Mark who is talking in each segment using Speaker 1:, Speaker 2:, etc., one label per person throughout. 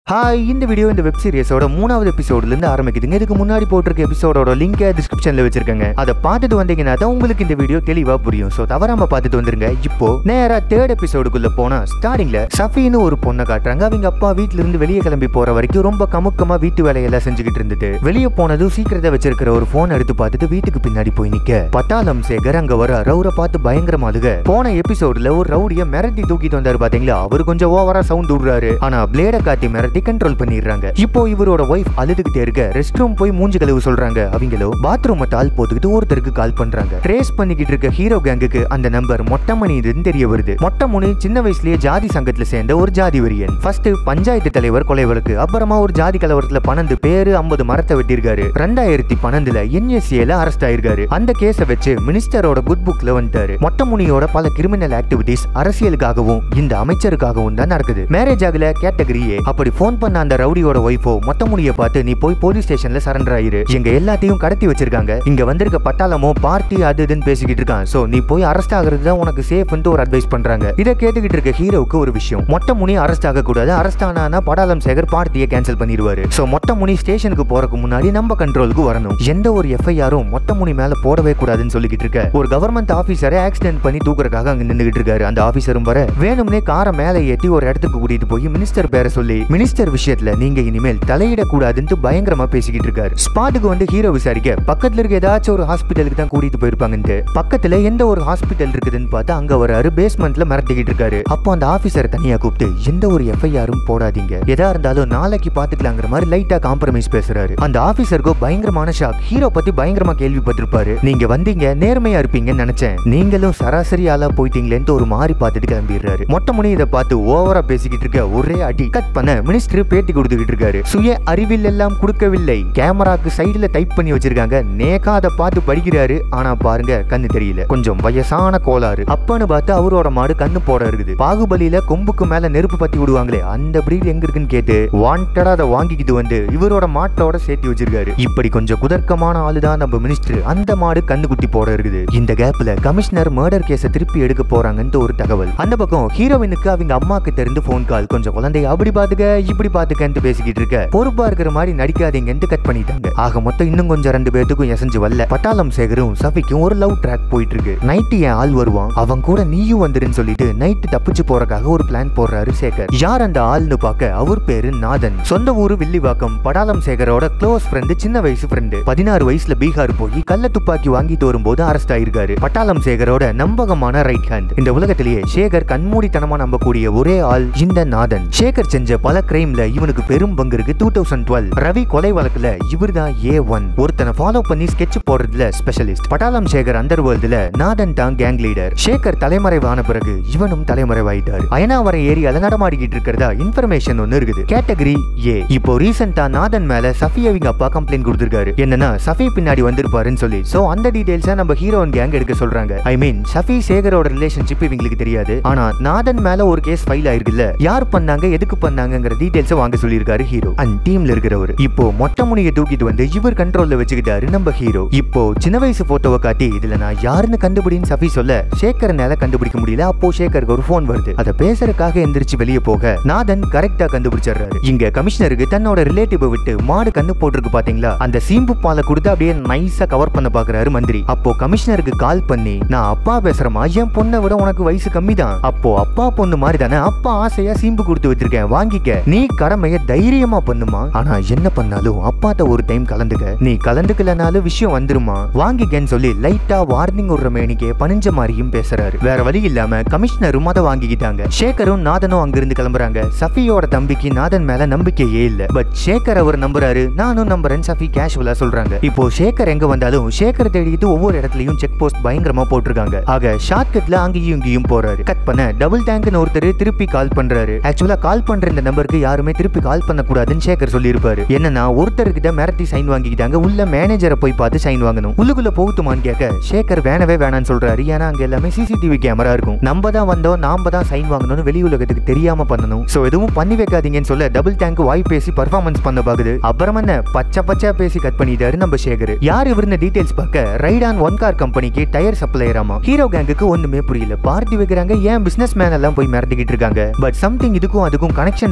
Speaker 1: hi இந்த video இந்த web சீரிஸோட மூணாவது எபிசோட்ல இருந்து ஆரம்பிக்குதுங்க இதுக்கு முன்னாடி போட்டிருக்க எபிசோடோட லிங்க் டிஸ்கிரிப்ஷன்ல வச்சிருக்கேங்க அதை பார்த்துட்டு வந்தீங்கன்னா தான் உங்களுக்கு இந்த வீடியோ தெளிவா புரியும் ஸோ தவறாம பார்த்துட்டு வந்துருங்க இப்போ நேரா தேர்ட் எபிசோடுக்குள்ள போனா ஸ்டார்டிங்ல சஃபின்னு ஒரு பொண்ணை காட்டுறாங்க அவங்க அப்பா வீட்ல இருந்து வெளியே கிளம்பி போற வரைக்கும் ரொம்ப கமுக்கமா வீட்டு வேலையெல்லாம் செஞ்சுக்கிட்டு இருந்தது வெளியே போனதும் சீக்கிரத்தை வச்சிருக்கிற ஒரு போன் எடுத்து பார்த்துட்டு வீட்டுக்கு பின்னாடி போய் நிக்க பட்டாளம் சேகர் அங்க வர ரவுரை பார்த்து பயங்கரமா அழுக போன எபிசோட்ல ஒரு ரவுடிய மிரட்டி தூக்கிட்டு வந்தாரு பாத்தீங்களா அவர் கொஞ்சம் ஓவரா சவுண்ட் விடுறாரு ஆனா பிளேட காட்டி மிரட்டி கண்ட்ரோல் பண்ணிடுறாங்க இப்போ இவரோட ஒய்ஃப் அழுதுகிட்டே இருக்க ரெஸ்ட் ரூம் போய் மூஞ்சி கழுவு சொல்றாங்க அவங்களோ பாத்ரூம் தாள் போட்டுக்கிட்டு ஒருத்தருக்கு கால் பண்றாங்க ட்ரேஸ் பண்ணிக்கிட்டு இருக்க ஹீரோ கேங்குக்கு அந்த நம்பர் மொட்டமணி இதுன்னு தெரிய வருது மொட்டமணி சின்ன வயசுலயே ஜாதி சங்கத்துல சேர்ந்த ஒரு ஜாதி வெறியன் ஃபர்ஸ்ட் பஞ்சாயத்து தலைவர் கொலை வழக்கு அப்புறமா ஒரு ஜாதி கலவரத்துல பன்னெண்டு பேரு ஐம்பது மரத்தை வெட்டியிருக்காரு ரெண்டாயிரத்தி பன்னெண்டுல என்எஸ்சியில அரெஸ்ட் ஆயிருக்காரு அந்த கேஸை வச்சு மினிஸ்டரோட குட் புக்ல வந்துட்டாரு மொட்டமுனியோட பல கிரிமினல் ஆக்டிவிட்டிஸ் அரசியலுக்காகவும் இந்த அமைச்சருக்காகவும் தான் நடக்குது மேரேஜ் ஆகல கேட்டகரியே அப்படி போன் பண்ண அந்த ரவுடியோட ஒய்ஃபோ மொட்டமுனியை பார்த்து நீ போய் போலீஸ் ஸ்டேஷன்ல சரண்டர் ஆயிரு எங்க எல்லாத்தையும் கடத்தி வச்சிருக்காங்க இங்க வந்திருக்க பட்டாளமோ பார்ட்டி அது இதுன்னு பேசிக்கிட்டு இருக்கான் சோ நீ போய் அரெஸ்ட் ஆகுறது தான் உனக்கு சேஃப்னு ஒரு அட்வைஸ் பண்றாங்க இதை கேட்டுக்கிட்டு இருக்க ஹீரோவுக்கு ஒரு விஷயம் மொட்டமுனி அரெஸ்ட் ஆக கூடாது அரெஸ்ட் ஆனா படாலம் சேகர் பார்ட்டியை கேன்சல் பண்ணிடுவாரு சோ மொட்டமுனி ஸ்டேஷனுக்கு போறதுக்கு முன்னாடி நம்ம கண்ட்ரோலுக்கு வரணும் எந்த ஒரு எஃப்ஐஆரும் மொட்டமுனி மேல போடவே கூடாதுன்னு சொல்லிக்கிட்டு இருக்க ஒரு கவர்மெண்ட் ஆபீசரை ஆக்சிடென்ட் பண்ணி தூக்குறதுக்காக அங்க நின்னுகிட்டு இருக்காரு அந்த ஆபீசரும் வர வேணும்னே காரை மேலே ஏத்தி ஒரு இடத்துக்கு கூட்டிட்டு போய் மினிஸ்டர் பேரை சொல்லி மினிஸ்டர் விஷயத்துல நீங்க இனிமேல் தலையிடக்கூடாதுன்னு பயங்கரமா பேசிக்கிட்டு இருக்காரு ஸ்பாட்டுக்கு வந்து ஹீரோ விசாரிக்க பக்கத்துல இருக்க ஏதாச்சும் ஒரு ஹாஸ்பிட்டலுக்கு தான் கூட்டிட்டு போயிருப்பாங்கன்ட்டு பக்கத்துல எந்த ஒரு ஹாஸ்பிட்டல் இருக்குதுன்னு பார்த்து அங்க வராரு பேஸ்மெண்ட்ல மிரட்டிக்கிட்டு இருக்காரு அப்போ அந்த ஆபீசரை தனியா கூப்பிட்டு எந்த ஒரு எஃப்ஐஆரும் போடாதீங்க எதா இருந்தாலும் நாளைக்கு பாத்துக்கலாங்கிற மாதிரி லைட்டா காம்ப்ரமைஸ் பேசுறாரு அந்த ஆபீசருக்கோ பயங்கரமான ஷாக் ஹீரோ பத்தி பயங்கரமா கேள்விப்பட்டிருப்பாரு நீங்க வந்தீங்க நேர்மையா இருப்பீங்கன்னு நினைச்சேன் நீங்களும் சராசரி ஆளா போயிட்டீங்களேன்ட்டு ஒரு மாதிரி பார்த்துட்டு கிளம்பிடுறாரு மொட்டை முனி இதை பார்த்து ஓவரா பேசிக்கிட்டு இருக்க ஒரே அடி கட் பண்ண மினிஸ்டர் பேட்டி கொடுத்துக்கிட்டு இருக்காரு சுய அறிவில் எல்லாம் கொடுக்கவில்லை கேமராக்கு சைடுல டைப் பண்ணி வச்சிருக்காங்க நேக்கா அதை பார்த்து படிக்கிறாரு ஆனா பாருங்க கண்ணு தெரியல கொஞ்சம் வயசான கோளாறு அப்பன்னு பார்த்து அவரோட மாடு கண்ணு போட இருக்குது பாகுபலியில கொம்புக்கு மேல நெருப்பு பத்தி விடுவாங்களே அந்த பிரீட் எங்க இருக்குன்னு கேட்டு வாண்டடா அதை வாங்கிக்கிட்டு வந்து இவரோட மாட்டோட சேர்த்து வச்சிருக்காரு இப்படி கொஞ்சம் குதர்க்கமான ஆளுதான் நம்ம மினிஸ்டர் அந்த மாடு கண்ணு குட்டி போட இருக்குது இந்த கேப்ல கமிஷனர் மர்டர் கேஸை திருப்பி எடுக்க போறாங்கன்ட்டு ஒரு தகவல் அந்த பக்கம் ஹீரோயினுக்கு அவங்க அம்மா கிட்ட இருந்து போன் கால் கொஞ்சம் குழந்தைய அப்படி பாத்துக்க இப்படி பாத்துக்கன்ட்டு பேசிக்கிட்டு இருக்க பொறுப்பா இருக்கிற மாதிரி நடிக்காதீங்கன்ட்டு கட் பண்ணிட்டாங்க ஆக மொத்தம் இன்னும் கொஞ்சம் ரெண்டு பேத்துக்கும் எசஞ்சு வரல பட்டாளம் சேகரும் சஃபிக்கும் ஒரு லவ் ட்ராக் போயிட்டு இருக்கு நைட்டு என் ஆள் வருவான் அவன் கூட நீயும் வந்துருன்னு சொல்லிட்டு நைட்டு தப்பிச்சு போறதுக்காக ஒரு பிளான் போடுறாரு சேகர் யார் அந்த ஆள்னு பார்க்க அவர் பேரு நாதன் சொந்த ஊரு வில்லிவாக்கம் படாலம் சேகரோட க்ளோஸ் ஃப்ரெண்டு சின்ன வயசு ஃப்ரெண்டு பதினாறு வயசுல பீகார் போய் கள்ள துப்பாக்கி வாங்கிட்டு வரும்போது அரெஸ்ட் ஆயிருக்காரு பட்டாளம் சேகரோட நம்பகமான ரைட் ஹேண்ட் இந்த உலகத்திலேயே சேகர் கண்மூடித்தனமா நம்பக்கூடிய ஒரே ஆள் இந்த நாதன் சேகர் செஞ்ச பல கிரைம்ல இவனுக்கு பெரும் பங்கு இருக்கு டூ தௌசண்ட் டுவெல் ரவி கொலை வழக்குல இவர் தான் ஏ ஒன் ஒருத்தனை ஃபாலோ பண்ணி ஸ்கெட்ச் போடுறதுல ஸ்பெஷலிஸ்ட் பட்டாளம் சேகர் அண்டர் வேர்ல்டுல நாதன் தான் கேங் லீடர் சேகர் தலைமறைவான பிறகு இவனும் தலைமறைவாயிட்டார் அயனாவரம் ஏரியால நடமாடிக்கிட்டு இருக்கிறதா இன்ஃபர்மேஷன் ஒன்னு இருக்குது கேட்டகரி ஏ இப்போ ரீசெண்டா நாதன் மேல சஃபி அவங்க அப்பா கம்ப்ளைண்ட் கொடுத்திருக்காரு என்னன்னா சஃபி பின்னாடி வந்திருப்பாருன்னு சொல்லி சோ அந்த டீடைல்ஸ நம்ம ஹீரோயின் கேங் எடுக்க சொல்றாங்க ஐ மீன் சஃபி சேகரோட ரிலேஷன்ஷிப் இவங்களுக்கு தெரியாது ஆனா நாதன் மேல ஒரு கேஸ் ஃபைல் ஆயிருக்குல்ல யார் பண்ணாங்க எதுக்கு பண்ணாங்கங்கிற டீடைல்ஸ் வாங்க சொல்லியிருக்காரு ஹீரோ அண்ட் டீம்ல இருக்கிறவர் இப்போ மொட்டை முனியை தூக்கிட்டு வந்து இவர் கண்ட்ரோல்ல வச்சுக்கிட்டாரு நம்ம ஹீரோ இப்போ சின்ன வயசு போட்டோவை காட்டி இதுல நான் யாருன்னு கண்டுபிடின்னு சஃபி சொல்ல சேகரனால கண்டுபிடிக்க முடியல அப்போ சேகருக்கு ஒரு ஃபோன் வருது அதை பேசுறதுக்காக எந்திரிச்சு வெளியே போக நாதன் கரெக்டா கண்டுபிடிச்சிடுறாரு இங்க கமிஷனருக்கு தன்னோட ரிலேட்டிவ் விட்டு மாடு கண்ணு போட்டிருக்கு பாத்தீங்களா அந்த சீம்பு பாலை கொடுத்து அப்படியே நைஸா கவர் பண்ண பாக்குறாரு மந்திரி அப்போ கமிஷனருக்கு கால் பண்ணி நான் அப்பா பேசுறமா என் பொண்ணை விட உனக்கு வயசு கம்மி தான் அப்போ அப்பா பொண்ணு மாதிரி தானே அப்பா ஆசையா சீம்பு கொடுத்து வச்சிருக்கேன் வாங்கிக்க நீ கடமைய தைரியமா பண்ணுமா ஆனா என்ன பண்ணாலும் அப்பாட்ட ஒரு டைம் கலந்துக்க நீ கலந்துக்கலனாலும் விஷயம் வந்துருமா வாங்கிக்கன்னு சொல்லி லைட்டா வார்னிங் விடுற மேனிக்கே பணிஞ்ச மாதிரியும் பேசுறாரு வேற வழி இல்லாம கமிஷனரும் அதை வாங்கிக்கிட்டாங்க சேகரும் நாதனும் அங்கிருந்து கிளம்புறாங்க சஃபியோட தம்பிக்கு நாதன் மேல நம்பிக்கையே இல்ல பட் சேகர் அவர் நம்புறாரு நானும் நம்புறேன் சஃபி கேஷுவலா சொல்றாங்க இப்போ சேகர் எங்க வந்தாலும் சேகர் தேடிட்டு ஒவ்வொரு இடத்துலயும் செக் போஸ்ட் பயங்கரமா போட்டிருக்காங்க ஆக ஷார்ட்கட்ல அங்கேயும் இங்கேயும் போறாரு கட் பண்ண டபுள் டேங்க்னு ஒருத்தர் திருப்பி கால் பண்றாரு ஆக்சுவலா கால் பண்ற இந்த நம்பருக்கு யாருமே திருப்பி கால் பண்ண கூடாதுன்னு சேகர் சொல்லியிருப்பாரு என்னன்னா ஒருத்தர்கிட்ட மிரட்டி சைன் வாங்கிக்கிட்டாங்க உள்ள மேனேஜரை போய் பார்த்து சைன் வாங்கணும் உள்ளுக்குள்ள போகுத்துமான்னு கேட்க சேகர் வேணவே வேணாம்னு சொல்றாரு ஏன்னா அங்க எல்லாமே சிசிடிவி கேமரா இருக்கும் நம்ம தான் வந்தோம் நாம தான் சைன் வாங்கணும்னு வெளி உலகத்துக்கு தெரியாம பண்ணணும் சோ எதுவும் பண்ணி வைக்காதீங்கன்னு சொல்ல டபுள் டேங்க் வாய் பேசி பர்ஃபார்மன்ஸ் பண்ண பாக்குது அப்புறம் என்ன பச்சை பச்சை பேசி கட் பண்ணிட்டாரு நம்ம சேகர் யார் இவருந்த டீடைல்ஸ் பார்க்க ரைட் ஆன் ஒன் கார் கம்பெனிக்கு டயர் சப்ளையர் ஆமா ஹீரோ கேங்குக்கு ஒண்ணுமே புரியல பார்ட்டி வைக்கிறாங்க ஏன் பிசினஸ் மேன் எல்லாம் போய் மிரட்டிக்கிட்டு இருக்காங்க பட் சம்திங் இதுக்கும் அதுக்கும் கனெக்ஷன் இருக்குங்கிற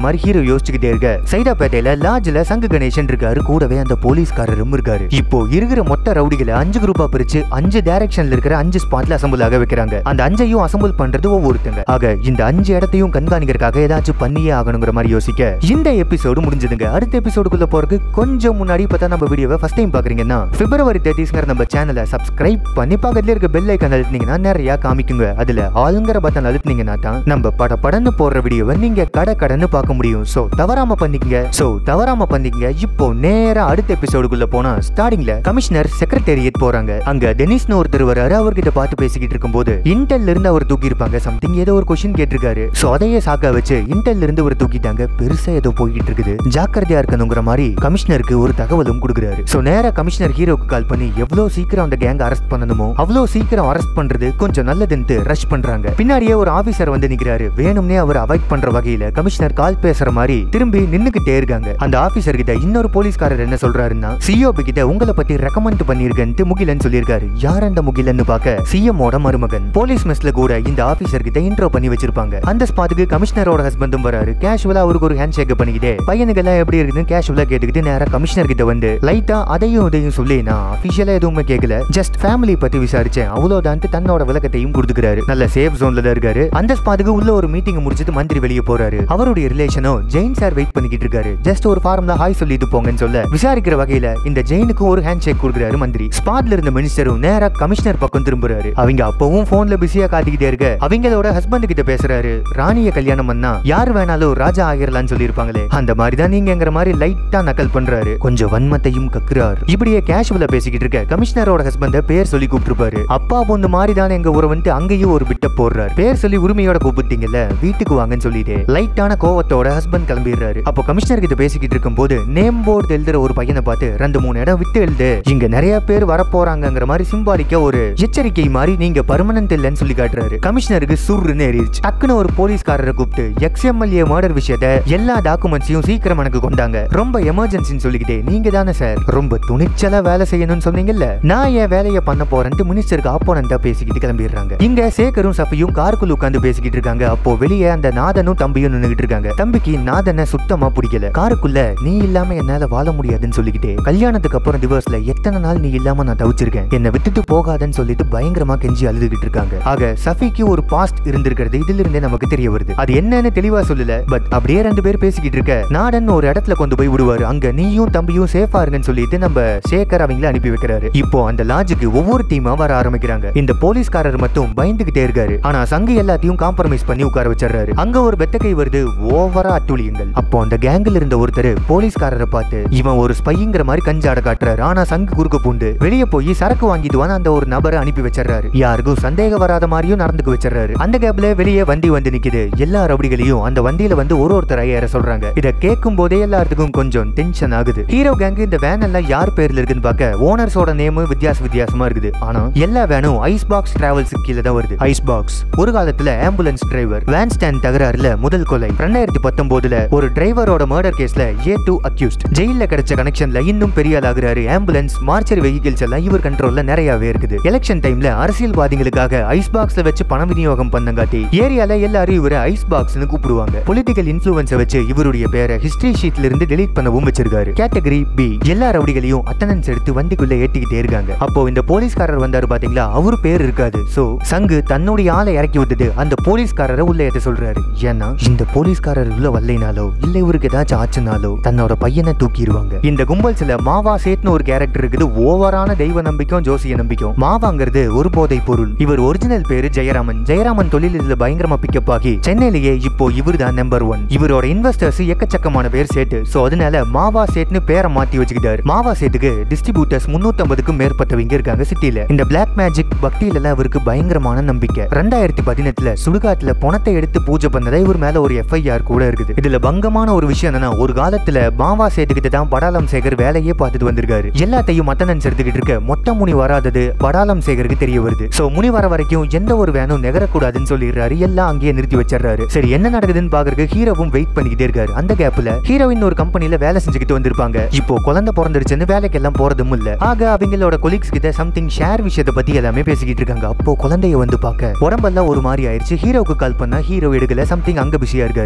Speaker 1: மாதிரி ஹீரோ யோசிச்சுக்கிட்டே இருக்க சைதாப்பேட்டையில லாட்ஜ்ல சங்கு கணேசன் இருக்காரு கூடவே அந்த போலீஸ்காரரும் இருக்காரு இப்போ இருக்கிற மொத்த ரவுடிகளை அஞ்சு குரூப்பா பிரிச்சு அஞ்சு டைரக்ஷன்ல இருக்கிற அஞ்சு ஸ்பாட்ல அசம்பிள் ஆக வைக்கிறாங்க அந்த அஞ்சையும் அசம்பிள் பண்றது ஒவ்வொருத்தங்க ஆக இந்த அஞ்சு இடத்தையும் கண்காணிக்கிறதுக்காக ஏதாச்சும் பண்ணியே ஆகணுங்கிற மாதிரி யோசிக்க இந்த எபிசோடு முடிஞ்சதுங்க அடுத்த எபிசோடுக்குள்ள போறதுக்கு கொஞ்சம் முன்னாடி பார்த்தா நம்ம வீடியோவை ஃபர்ஸ்ட் டைம் பாக்குறீங்கன்னா பிப்ரவரி தேர்ட்டிஸ்ங்கிற நம்ம சேனலை சப்ஸ்கிரைப் பண்ணி பக்கத்துல இருக்க பெல் ஐக்கன் அழுத்தினீங்கன்னா நிறைய காமிக்குங்க அதுல ஆளுங்கிற பட்டன் அழுத்தினீங்கன்னா தான் நம்ம பட படன்னு போடுற வீடியோவை நீங்க கடை கடன்னு பார்க்க முடியும் சோ தவறாம பண்ணிக்கங்க சோ தவறாம பண்ணிக்கங்க இப்போ நேரா அடுத்த எபிசோடுக்குள்ள போனா ஸ்டார்டிங்ல கமிஷனர் செக்ரட்டேரியட் போறாங்க அங்க டெனிஸ்னு ஒருத்தர் வராரு அவர்கிட்ட பார்த்து பேசிக்கிட்டு இருக்கும்போது இன்டெல்ல இருந்து அவர் தூக்கி இருப்பாங்க சம்திங் ஏதோ ஒரு கொஸ்டின் கேட்டிருக்காரு சோ அதையே சாக்கா வச்சு இன்டெல்ல இருந்து ஒரு தூக்கிட்டாங்க பெருசா ஏதோ போய்கிட்டு இருக்குது ஜாக்கிரதையா இருக்கணுங்கிற மாதிரி கமிஷனருக்கு ஒரு தகவலும் கொடுக்குறாரு சோ நேரா கமிஷனர் ஹீரோக்கு கால் பண்ணி எவ்வளவு சீக்கிரம் அந்த கேங் அரெஸ்ட் பண்ணணுமோ அவ்வளவு சீக்கிரம் அரெஸ்ட் பண்றது கொஞ்சம் நல்லதுன்ட்டு ரஷ் பண்றாங்க பின்னாடியே ஒரு ஆபீசர் வந்து நிக்கிறாரு வேணும்னே அவர் அவாய்ட் பண்ற வகையில கமிஷனர் கால் பேசுற மாதிரி திரும்பி நின்னுக்கிட்டே இருக்காங்க அந்த ஆபீசர் கிட்ட இன்னொரு போலீஸ்காரர் என்ன சொல்றாருன்னா சிஓபி கிட்ட உங்களை பத்தி ரெக்கமெண்ட் பண்ணிருக்கேன்ட்டு முகிலன் சொல்லியிருக்காரு யார் அந்த முகிலன்னு பார்க்க சிஎம் ஓட மருமகன் போலீஸ் மெஸ்ல கூட இந்த ஆபீசர் கிட்ட இன்ட்ரோ பண்ணி வச்சிருப்பாங்க அந்த ஸ்பாட்டுக்கு கமிஷனரோட ஹஸ்பண்டும் வராரு கேஷுவலா அவருக்கு ஒரு ஹேண்ட் ஷேக் பண்ணிக்கிட்டே பையனுக்கு எல்லாம் எப்படி இருக்குன்னு கேஷுவலா கேட்டுக்கிட்டு நேரா கமிஷனர் கிட்ட வந்து லைட்டா அதையும் இதையும் சொல்லி நான் அபிஷியலா எதுவுமே கேட்கல ஜஸ்ட் ஃபேமிலி பத்தி விசாரிச்சேன் அவ்வளவுதான்ட்டு தன்னோட விளக்கத்தையும் கொடுத்துக்கிறாரு நல்ல சேஃப் ஜோன்ல தான் இருக்காரு அந்த ஸ்பாட்டுக்கு உள்ள ஒரு மீட்டிங் முடிச்சிட்டு மந்திரி வெளியே போறாரு அவருடைய ரிலேஷனோ ஜெயின் சார் வெயிட் பண்ணிக்கிட்டு இருக்காரு ஜஸ்ட் ஒரு ஃபார்ம்ல ஹாய் சொல்லிட்டு போங்கன்னு சொல்ல விசாரிக்கிற வகையில இந்த ஜெயினுக்கு ஒரு ஹேண்ட் ஷேக் கொடுக்குறாரு மந்திரி ஸ்பாட்ல இருந்த மினிஸ்டரும் நேரா கமிஷனர் பக்கம் திரும்புறாரு அவங்க அப்பவும் போன்ல பிஸியா காட்டிக்கிட்டே இருக்க அவங்களோட ஹஸ்பண்ட் கிட்ட பேசுறாரு ராணிய கல்யாணம் பண்ணா யார் வேணாலும் ராஜா ஆகிரலாம்னு சொல்லியிருப்பாங்களே அந்த மாதிரி தான் நீங்கங்கிற மாதிரி லைட்டா நக்கல் பண்றாரு கொஞ்சம் வன்மத்தையும் கக்குறாரு இப்படியே கேஷுவலா பேசிக்கிட்டு இருக்க கமிஷனரோட ஹஸ்பண்ட பேர் சொல்லி கூப்பிட்டுருப்பாரு அப்பா பொண்ணு மாதிரி தானே எங்க உறவுன்ட்டு அங்கேயும் ஒரு பிட்ட போடுறாரு பேர் சொல்லி உரிமையோட கூப்பிட்டீங்கல்ல வீட்டுக்கு வாங்கன்னு சொல்லிட்டு லைட்டான கோவத்தோட ஹஸ்பண்ட் கிளம்பிடுறாரு அப்போ கமிஷனர் கிட்ட பேசிக்கிட்டு இருக்கும்போது நேம் போர்டு எழுதுற ஒரு பையனை பார்த்து ரெண்டு மூணு இடம் விட்டு எழுது இங்க நிறைய பேர் வரப்போறாங்கங்கிற மாதிரி சிம்பாலிக்க ஒரு எச்சரிக்கை மாதிரி நீங்க பர்மனன்ட் இல்லைன்னு சொல்லி காட்டுறாரு கமிஷனருக்கு சுருன்னு ஏறிடுச்சு டக்குன்னு ஒரு போலீஸ்காரரை கூப்பிட்டு எக்ஸ்எம்எல்ஏ மர்டர் விஷயத்த எல்லா டாக்குமெண்ட்ஸையும் சீக்கிரம் எனக்கு கொண்டாங்க ரொம்ப எமர்ஜென்சின்னு சொல்லிக்கிட்டே நீங்க தானே சார் ரொம்ப துணிச்சலா வேலை செய்யணும்னு சொன்னீங்கல்ல நான் என் வேலையை பண்ண போறேன்ட்டு மினிஸ்டருக்கு ஆப்போனண்டா பேசிக்கிட்டு கிளம்பிடுறாங்க இங்க சேகரும் சஃபியும் காருக்குள்ள உட்காந்து பேசிக்கிட்டு இருக்காங்க அப்போ வெளியே அந்த நாதனும் தம்பியும் நின்னுகிட்டு இருக்காங்க தம்பிக்கு நாதனை சுத்தமா பிடிக்கல காருக்குள்ள நீ இல்லாம என்னால வாழ முடியாதுன்னு சொல்லிக்கிட்டே கல்யாணத்துக்கு அப்புறம் டிவோர்ஸ்ல எத்தனை நாள் நீ இல்லாம நான் தவிச்சிருக்கேன் என்னை விட்டுட்டு போகாதன்னு சொல்லிட்டு பயங்கரமா கெஞ்சி அழுதுகிட்டு இருக்காங்க ஆக சஃபிக்கு ஒரு பாஸ்ட் இருந்திருக்கிறது இதுல இருந்தே நமக்கு தெரிய வருது அது என்னன்னு தெளிவா சொல்லல பட் அப்படியே ரெண்டு பேர் பேசிக்கிட்டு இருக்க நாடன் ஒரு இடத்துல கொண்டு போய் விடுவாரு அங்க நீயும் தம்பியும் சேஃபா இருங்கன்னு சொல்லிட்டு நம்ம சேகர் அவங்கள அனுப்பி வைக்கிறாரு இப்போ அந்த லாட்ஜுக்கு ஒவ்வொரு டீமா வர ஆரம்பிக்கிறாங்க இந்த போலீஸ்காரர் மட்டும் பயந்துகிட்டே இருக்காரு ஆனா சங்கு எல்லாத்தையும் காம்ப்ரமைஸ் பண்ணி உட்கார வச்சிடுறாரு அங்க ஒரு பெத்த கை வருது ஓவரா அட்டுழியங்கள் அப்போ அந்த கேங்கில் இருந்த ஒருத்தர் போலீஸ்காரரை பார்த்து இவன் ஒரு ஸ்பைங்கிற மாதிரி கஞ்சாட காட்டுறாரு ஆனா சங்கு குறுக்க பூண்டு வெளியே போய் சரக்கு வாங்கிட்டு வான்னு அந்த ஒரு நபரை அனுப்பி வச்சிடுறாரு யாருக்கும் சந்தேகம் வராத மாதிரியும் நடந்துக்க வச்சிடுறாரு அந்த கேப்ல வெளியே வண்டி வந்து நிக்குது எல்லா ரவுடிகளையும் அந்த வண்டியில வந்து ஒரு ஒருத்தர் ஏற சொல்றாங்க இத கேட்கும் போதே எல்லாத்துக்கும் கொஞ்சம் டென்ஷன் ஆகுது ஹீரோ கேங் இந்த வேன் எல்லாம் யார் பேர்ல இருக்குன்னு பார்க்க ஓனர்ஸோட நேம் வித்தியாச வித்தியாசமா இருக்குது ஆனா எல்லா வேனும் ஐஸ் பாக்ஸ் டிராவல்ஸ் கீழே தான் வருது ஐஸ் பாக்ஸ் ஒரு காலத்துல ஆம்புலன்ஸ் டிரைவர் வேன் ஸ்டாண்ட் தகராறுல முதல் கொலை ரெண்டாயிரத்தி பத்தொன்பதுல ஒரு டிரைவரோட மர்டர் கேஸ்ல ஏ டூ அக்யூஸ்ட் ஜெயில கிடைச்ச கனெக்ஷன்ல இன்னும் பெரிய ஆள் ஆகுறாரு ஆம்புலன்ஸ் மார்ச்சரி வெஹிக்கிள்ஸ் எல்லாம் இவர் கண்ட்ரோல்ல நிறையவே இருக்குது எலெக்ஷன் டைம்ல அரசியல்வாதிகளுக்காக ஐஸ் பாக்ஸ்ல வச்சு பண விநியோகம் பண்ணங்காட்டி ஏரியால எல்லாரும் இவரை ஐஸ் பாக்ஸ்னு கூப்பிடுவாங்க பொலிட்டிக்கல் இன்ஃபுளுன்ஸை வச்சு இவருடைய பேரை ஹிஸ்டரி ஷீட்ல இருந்து டெலீட் பண்ணவும் வச்சிருக்காரு கேட்டகரி பி எல்லா ரவுடிகளையும் அட்டனன்ஸ் எடுத்து வண்டிக்குள்ள ஏட்டிக்கிட்டே இருக்காங்க அப்போ இந்த போலீஸ்காரர் வந்தாரு பாத்தீங்களா அவர் பேர் இருக்காது சோ சங்கு தன்னுடைய ஆளை இறக்கி விட்டுட்டு அந்த போலீஸ்காரரை உள்ள ஏத்த சொல்றாரு ஏன்னா இந்த போலீஸ்காரர் உள்ள வரலைனாலோ இல்ல இவருக்கு ஏதாச்சும் ஆச்சுனாலோ தன்னோட பையனை தூக்கிடுவாங்க இந்த கும்பல்ஸ்ல மாவா சேட்னு ஒரு கேரக்டர் இருக்குது ஓவரான தெய்வ நம்பிக்கையும் ஜோசிய நம்பிக்கையும் மாவாங்கிறது ஒரு போதை பொருள் இவர் ஒரிஜினல் பேரு ஜெயராமன் ஜெயராமன் தொழில் இதுல பயங்கரமா பிக்கப் ஆகி சென்னையிலேயே இப்போ இவர் தான் நம்பர் ஒன் இவரோட இன்வெஸ்டர்ஸ் எக்கச்சக்கமான பேர் சேட்டு சோ அதனால மாவா சேட்னு பேரை மாத்தி வச்சுக்கிட்டாரு மாவா சேட்டுக்கு டிஸ்ட்ரிபியூட்டர்ஸ் முன்னூத்தம்பதுக்கும் மேற்பட்டவங்க இருக்காங்க சிட்டில இந்த பிளாக் மேஜிக் பக்தியில எல்லாம் இவருக்கு பயங்கரமான நம்பிக்கை ரெண்டாயிரத்தி பதினெட்டுல சுடுகாட்டுல பணத்தை எடுத்து பூஜை பண்ணதா இவர் மேல ஒரு எஃப்ஐஆர் கூட இருக்குது இதுல பங்கமான ஒரு விஷயம் என்னன்னா ஒரு காலத்துல மாவா சேட்டுக்கிட்ட தான் படாலம் சேகர் வேலையே பார்த்துட்டு வந்திருக்காரு எல்லாத்தையும் அட்டனன்ஸ் எடுத்துக்கிட்டு இருக்க மொத்த முனி வராதது படாலம் சேகருக்கு தெரிய வருது சோ முனி வர வரைக்கும் எந்த ஒரு வேனும் நெகரக்கூடாதுன்னு சொல்லிடுறாரு எல்லாம் அங்கேயே நிறுத்தி வச்சிடுறாரு சரி என்ன நடக்குதுன்னு பாக்குறதுக்கு ஹீரோவும் வெயிட் பண்ணிக்கிட்டே இருக்காரு அந்த கேப்ல ஹீரோயின் ஒரு கம்பெனில வேலை செஞ்சுக்கிட்டு வந்திருப்பாங்க இப்போ குழந்தை பிறந்துருச்சுன்னு வேலைக்கு எல்லாம் போறதும் இல்ல ஆக அவங்களோட கொலீக்ஸ் கிட்ட சம்திங் ஷேர் விஷயத்தை பத்தி எல்லாமே பேசிக்கிட்டு இருக்காங்க அப்போ குழந்தைய வந்து பார்க்க உடம்பெல்லாம் ஒரு மாதிரி ஆயிருச்சு ஹீரோவுக்கு கால் பண்ணா ஹீரோ எடுக்கல சம்திங் அங்க பிஸியா இருக்காரு ஆக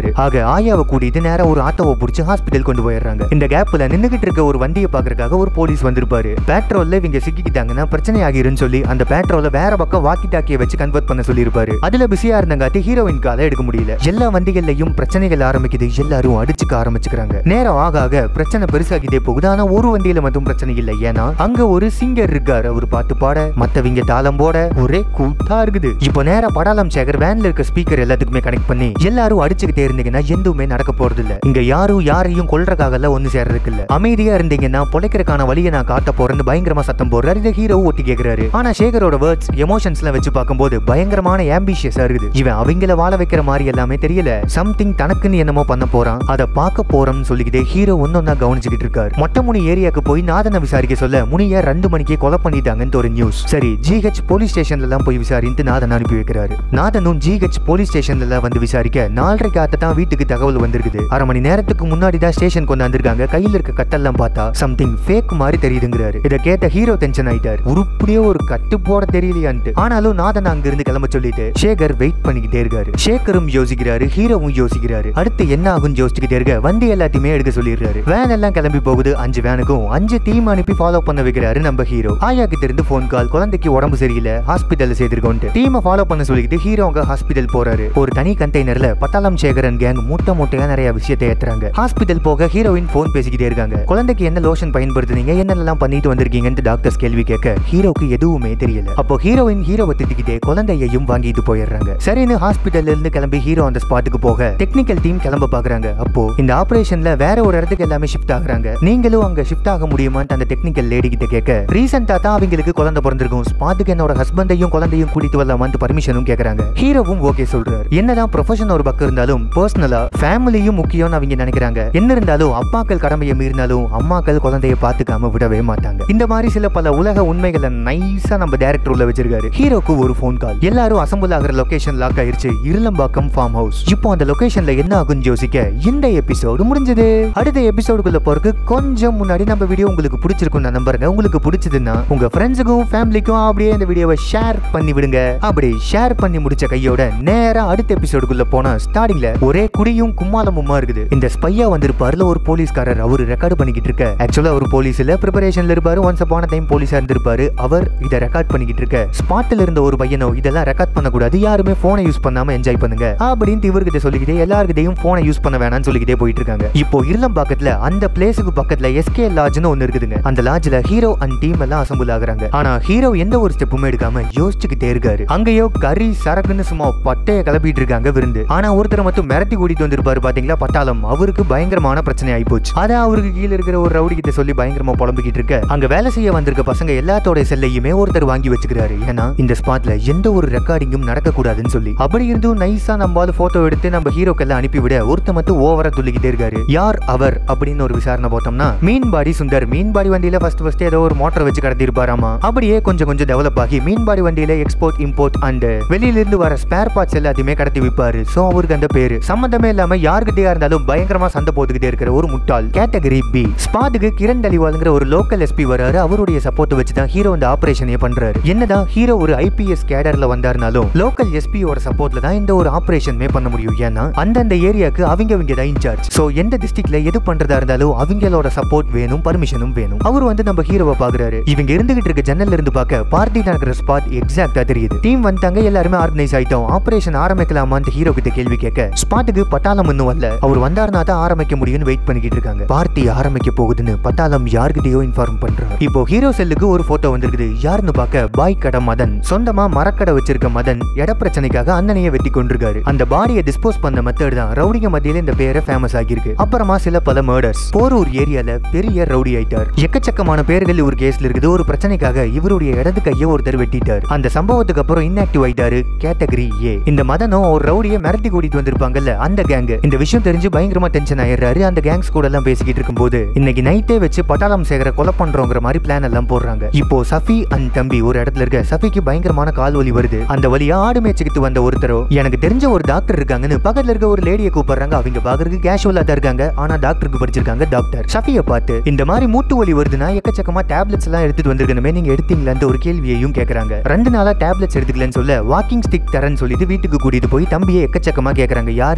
Speaker 1: ஆயாவை கூட்டிட்டு நேரா ஒரு ஆட்டோவை பிடிச்சி ஹாஸ்பிட்டல் கொண்டு போயிடுறாங்க இந்த கேப்ல நின்னுகிட்டு இருக்க ஒரு வண்டியை பாக்குறதுக்காக ஒரு போலீஸ் வந்திருப்பாரு பெட்ரோல்ல இவங்க சிக்கிக்கிட்டாங்கன்னா பிரச்சனை ஆகிருன்னு சொல்லி அந்த பெட்ரோல வேற பக்கம் வாக்கி டாக்கியை வச்சு கன்வெர்ட் பண்ண சொல்லியிருப்பாரு அதுல பிஸியா இருந்தங்காட்டி ஹீரோயின் காலை எடுக்க முடியல எல்லா வண்டிகள்லயும் பிரச்சனைகள் ஆரம்பிக்குது எல்லாரும் அடிச்சுக்க ஆரம்பிச்சுக்கிறாங்க நேரம் ஆக ஆக பிரச்சனை பெருசாகிட்டே போகுது ஆனா ஒரு வண்டியில மட்டும் பிரச்சனை இல்லை ஏன்னா அங்க ஒரு சிங்கர் இருக்காரு அவர் பாட்டு பாட மத்தவங்க தாளம் போட ஒரே கூட்டா இருக்குது இப்போ நேரா படாலம் சேகர் வேன்ல இருக்க ஸ்பீக்கர் எல்லாத்துக்குமே கனெக்ட் பண்ணி எல்லாரும் அடிச்சுக்கிட்டே இருந்தீங்கன்னா எதுவுமே நடக்க போறது இல்ல இங்க யாரும் யாரையும் கொல்றதுக்காக எல்லாம் ஒண்ணு சேர்றதுக்கு இல்ல அமைதியா இருந்தீங்கன்னா பொழைக்கிறதுக்கான வழியை நான் காட்ட போறேன்னு பயங்கரமா சத்தம் போடுறாரு இதை ஹீரோ ஒட்டி கேக்குறாரு ஆனா சேகரோட வேர்ட்ஸ் எமோஷன்ஸ்லாம் வச்சு பார்க்கும்போது பயங்கரமான ஆம்பிஷியஸா இருக்குது இவன் அவங்கள வாழ வைக்கிற மாதிரி எல்லாமே தெரியல சம்திங் தனக்குன்னு என்னமோ பண்ண போறான் அதை பார்க்க போறோம்னு சொல்லிக்கிட்டே ஹீரோ ஒன்னொன்னா கவனிச்சுக்கிட்டு இருக்காரு மொட்டை முனி ஏரியாக்கு போய் நாதனை விசாரிக்க சொல்ல முனிய ரெண்டு மணிக்கே கொலை பண்ணிட்டாங்கன்னு ஒரு நியூஸ் சரி ஜிஹெச் போலீஸ் ஸ்டேஷன்ல எல்லாம் போய் விசாரித்து நாதன் அனுப்பி வைக்கிறாரு நாதனும் ஜிஹெச் போலீஸ் ஸ்டேஷன்ல எல்லாம் வந்து விசாரிக்க நாலரைக்கு ஆத்த தான் வீட்டுக்கு தகவல் வந்திருக்குது அரை மணி நேரத்துக்கு முன்னாடி தான் ஸ்டேஷன் கொண்டு வந்திருக்காங்க கையில இருக்க கட்டெல்லாம் பார்த்தா சம்திங் ஃபேக் மாதிரி தெரியுதுங்கிறாரு இதை கேட்ட ஹீரோ டென்ஷன் ஆயிட்டார் உருப்படியே ஒரு கட்டு போட தெரியலையான்ட்டு ஆனாலும் நாதன் அங்க இருந்து கிளம்ப சொல்லிட்டு சேகர் வெயிட் பண்ணிக்கிட்டே இருக்காரு சேகரும் யோசிக்கிறாரு ஹீரோவும் யோசிக்கிறாரு அடுத்து என்ன ஆகும் யோசிச்சுக்கிட்டே இருக்க வண்டி எல்லாத்தையுமே எடுக்க சொல்லிடுறாரு வேன் எல்லாம் கிளம்பி போகுது அஞ்சு வேனுக்கும் அஞ்சு டீம் அனுப்பி ஃபாலோ பண்ண வைக்கிறாரு நம்ம ஹீரோ ஆயா கிட்ட இருந்து போன் கால் குழந்தைக்கு உடம்பு சரியில்லை ஹாஸ்பிட்டல் சேர்த்திருக்கோன்ட்டு டீமை ஃபாலோ பண்ண சொல்லிக்கிட்டு ஹீரோ அங்க ஹாஸ்பிட்டல் போறாரு ஒரு தனி கண்டெய்னர்ல பட்டாளம் சேகரன் கேங் மூட்டை மூட்டையா நிறைய விஷயத்தை ஏத்துறாங்க ஹாஸ்பிட்டல் போக ஹீரோயின் போன் பேசிக்கிட்டே இருக்காங்க குழந்தைக்கு என்ன லோஷன் பயன்படுத்துனீங்க என்னெல்லாம் பண்ணிட்டு வந்திருக்கீங்கன்னு டாக்டர்ஸ் கேள்வி கேட்க ஹீரோக்கு எதுவுமே தெரியல அப்போ ஹீரோயின் ஹீரோவை திட்டிக்கிட்டே குழந்தையையும் வாங்கிட்டு போயிடுறாங்க சரின்னு ஹாஸ்பிட்டல்ல இருந்து கிளம்பி ஹீரோ அந்த ஸ்பாட்டுக்கு போக டெக்னிக்கல் டீம் கிளம்ப பாக்குறாங்க அப்போ இந்த ஆபரேஷன்ல வேற ஒரு இடத்துக்கு எல்லாமே ஷிஃப்ட் ஆகுறாங்க நீங்களும் அங்க ஷிஃப்ட் ஆக முடியுமான்னு அந்த டெக்னிக்கல் லேடி கிட்ட கேட்க ரீசெண்டா தான் அவங்களுக்கு குழந்தை பிறந்திருக்கும் ஸ்பாட்டுக்கு என்னோட ஹஸ்பண்டையும் குழந்தையும் கூட்டிட்டு வரலாமான்னு பர்மிஷனும் கேக்குறாங்க ஹீரோவும் ஓகே சொல்றாரு என்னதான் ப்ரொஃபஷன் ஒரு பக்கம் இருந்தாலும் பர்சனலா ஃபேமிலியும் முக்கியம்னு அவங்க நினைக்கிறாங்க என்ன இருந்தாலும் அப்பாக்கள் கடமையை மீறினாலும் அம்மாக்கள் குழந்தைய பாத்துக்காம விடவே மாட்டாங்க இந்த மாதிரி சில பல உலக உண்மைகளை நைஸா நம்ம டைரக்டர் உள்ள வச்சிருக்காரு ஹீரோக்கு ஒரு ஃபோன் கால் எல்லாரும் அசம்பிள் ஆகிற லொகேஷன் லாக் ஆயிருச்சு இருளம்பாக்கம் ஃபார்ம் ஹவுஸ் இப்போ அந்த லொகேஷன்ல என்ன ஆகும்னு யோசிக்க இந்த எபிசோடு முடிஞ்சது அடுத்த எபிசோடுக்குள்ள போறதுக்கு கொஞ்சம் முன்னாடி நம்ம வீடியோ உங்களுக்கு பிடிச்சிருக்கும் நான் நம்புறேங்க உங்களுக்கு பிடிச்சதுன்னா உங்க ஃப்ரெண்ட்ஸுக்கும் ஃபேமிலிக்கும் அப்படியே இந்த வீடியோவை ஷேர் பண்ணி விடுங்க அப்படி ஷேர் பண்ணி முடிச்ச கையோட நேரா அடுத்த எபிசோடுக்குள்ள போனா ஸ்டார்டிங்ல ஒரே குடியும் கும்மாளமுமா இருக்குது இந்த ஸ்பையா வந்திருப்பாருல ஒரு போலீஸ்காரர் அவரு ரெக்கார்டு பண்ணிக்கிட்டு இருக்க ஆக்சுவலா ஒரு போலீஸ்ல ப்ரிப்பரேஷன்ல இருப்பாரு ஒன்ஸ் அப்பான டைம் போலீஸா இருந்திருப்பாரு அவர் இதை ரெக்கார்ட் பண்ணிக்கிட்டு இருக்க ஸ்பாட்ல இருந்த ஒரு பையனோ இதெல்லாம் ரெக்கார்ட் பண்ணக்கூடாது யாருமே போனை யூஸ் பண்ணாம என்ஜாய் பண்ணுங்க அப்படின்னு இவர்கிட்ட சொல்லிக்கிட்டே எல்லாருக்கிட்டையும் போனை யூஸ் பண்ண வேணாம்னு சொல்லிக்கிட்டே போயிட்டு இருக்காங்க இப்போ இருளம் பக்கத்துல அந்த பிளேஸுக்கு பக்கத்துல எஸ்கே லாட்ஜ்னு ஒன்னு இருக்குதுங்க அந்த லாட்ஜ்ல ஹீரோ அண்ட் டீம் எல்லாம் அசம்பிள் ஆகுறாங்க ஆனா ஹீரோ எந்த ஒரு ஸ்டெப்புமே எடுக்காம யோசிச்சுக்கிட்டே இருக்காரு அங்கேயோ கறி சரக்குன்னு சும்மா பட்டைய கிளப்பிட்டு இருக்காங்க விருந்து ஆனா ஒருத்தரை மட்டும் மிரட்டி கூட்டிட்டு வந்திருப்பாரு பாத்தீங்களா பட்டாளம் அவருக்கு பயங்கரமான பிரச்சனை ஆயிப்போச்சு அதான் அவருக்கு கீழே இருக்கிற ஒரு ரவுடி கிட்ட சொல்லி பயங்கரமா புலம்பிக்கிட்டு இருக்க அங்க வேலை செய்ய வந்திருக்க பசங்க எல்லாத்தோட செல்லையுமே ஒருத்தர் வாங்கி வச்சுக்கிறாரு ஏன்னா இந்த ஸ்பாட்ல எந்த ஒரு ரெக்கார்டிங்கும் நடக்க கூடாதுன்னு சொல்லி அப்படி இருந்தும் நைஸா நம்மளால போட்டோ எடுத்து நம்ம ஹீரோக்கெல்லாம் அனுப்பிவிட ஒருத்த மட்டும் ஓவரா துள்ளிக்கிட்டே இருக்காரு யார் அவர் அப்படின்னு ஒரு விசாரணை பார்த்தோம்னா மீன்பாடி சுந்தர் மீன்பாடி வண்டியில ஃபர்ஸ்ட் ஃபர்ஸ்ட் ஏதோ ஒரு மோட்டர் வச்சு கடத்தி இருப்பாராமா அப்படியே கொஞ்சம் கொஞ்சம் டெவலப் ஆகி மீன்பாடி வண்டியில எக்ஸ்போர்ட் இம்போர்ட் அண்ட் வெளியில இருந்து வர ஸ்பேர் பார்ட்ஸ் எல்லாத்தையுமே கடத்தி விற்பாரு சோ அவருக்கு அந்த பேரு சம்பந்தமே இல்லாம யாருக்கிட்டயா இருந்தாலும் பயங்கரமா சண்டை போட்டுக்கிட்டே இருக்கிற ஒரு முட்டாள் கேட்டகரி பி ஸ்பாட்டுக்கு கிரண் டலிவால்ங்கிற ஒரு லோக்கல் எஸ்பி வராரு அவருடைய சப்போர்ட் வச்சு தான் ஹீரோ இந்த ஆபரேஷனே பண்றாரு என்னதான் ஹீரோ ஒரு ஐபிஎஸ் கேடர்ல வந்தாருனாலும் லோக்கல் எஸ்பியோட சப்போர்ட்ல தான் இந்த ஒரு ஆபரேஷனுமே பண்ண முடியும் ஏன்னா அந்தந்த ஏரியாக்கு அவங்க அவங்க தான் இன்சார்ஜ் சோ எந்த டிஸ்ட்ரிக்ட்ல எது பண்றதா இருந்தாலும் அவங்களோட சப்போர்ட் வேணும் பர்மிஷனும் வேணும் அவர் வந்து நம்ம ஹீரோவை பாக்குறாரு இவங்க இருந்துகிட்டு இருக்க ஜன்னல்ல இருந்து பார்க்க பார்ட்டி நடக்கிற ஸ்பாட் எக்ஸாக்டா தெரியுது டீம் வந்துட்டாங்க எல்லாருமே ஆர்கனைஸ் ஆயிட்டோம் ஆபரேஷன் ஆரம்பிக்கலாமான்னு ஹீரோ கிட்ட கேள்வி கேட்க ஸ்பாட்டுக்கு பட்டாளம் இன்னும் வரல அவர் வந்தாருனா தான் ஆரம்பிக்க முடியும்னு வெயிட் பண்ணிக்கிட்டு இருக்காங்க பார்ட்டி ஆரம்பிக்க போகுதுன்னு பட்டாளம் யார்கிட்டயோ இன்ஃபார்ம் பண்றாரு இப்போ ஹீரோ செல்லுக்கு ஒரு போட்டோ வந்திருக்குது யாருன்னு பார்க்க பாய் கடை மதன் சொந்தமா மரக்கடை வச்சிருக்க மதன் இட பிரச்சனைக்காக அண்ணனையே வெட்டி கொண்டிருக்காரு அந்த பாடியை டிஸ்போஸ் பண்ண மெத்தட் தான் ரவுடிங்க மத்தியில இந்த பேரை ஃபேமஸ் ஆகியிருக்கு அப்புறமா சில பல மர்டர்ஸ் போரூர் ஏரியால பெரிய ரவுடி ஆயிட்டார் எக்கச்சக்கமான பேர்கள் ஒரு கேஸ்ல இருக்குது ஒரு பிரச்சனைக்காக இவருடைய இடது கையை ஒருத்தர் வெட்டிட்டார் அந்த சம்பவத்துக்கு அப்புறம் இன்ஆக்டிவ் ஆயிட்டாரு கேட்டகரி ஏ இந்த மதனும் ஒரு ரவுடியை மிரட்டி கூட்டிட்டு வந்திருப்பாங்கல்ல அந்த கேங் இந்த விஷயம் தெரிஞ்சு பயங்கரமா டென்ஷன் ஆயிடுறாரு அந்த கேங்ஸ் கூட எல்லாம் பேசிக்கிட்டு இருக்கும்போது இன்னைக்கு நைட்டே வச்சு பட்டாளம் சேகர கொலை பண்றோங்கிற மாதிரி பிளான் எல்லாம் போடுறாங்க இப்போ சஃபி அண்ட் தம்பி ஒரு இடத்துல இருக்க சஃபிக்கு பயங்கரமான கால் வலி வருது அந்த வழியா ஆடு மேய்ச்சிக்கிட்டு வந்த ஒருத்தரோ எனக்கு தெரிஞ்ச ஒரு டாக்டர் இருக்காங்கன்னு பக்கத்துல இருக்க ஒரு லேடியை கூப்பிடுறாங்க அவங்க பாக்குறதுக்கு கேஷுவலா தான் இருக்காங்க ஆனா டாக்டருக்கு படிச்சிருக்காங்க டாக்டர் சஃபியை பார்த்து இந்த மாதிரி மூட்டு வலி வருதுன்னா எக்கச்சக்கமா டேப்லெட்ஸ் எல்லாம் எடுத்துட்டு வந்திருக்கணுமே நீங்க எடுத்தீங்களான்னு ஒரு கேள்வியையும் கேக்குறாங்க ரெண்டு நாளா டேப்லெட்ஸ் எடுத்துக்கலன்னு சொல்ல வாக்கிங் ஸ்டிக் தரேன்னு சொல்லிட்டு வீட்டுக்கு கூட்டிட்டு போய் தம்பியை எக்கச்சக்கமா கேக்குறாங்க யார் நீங்க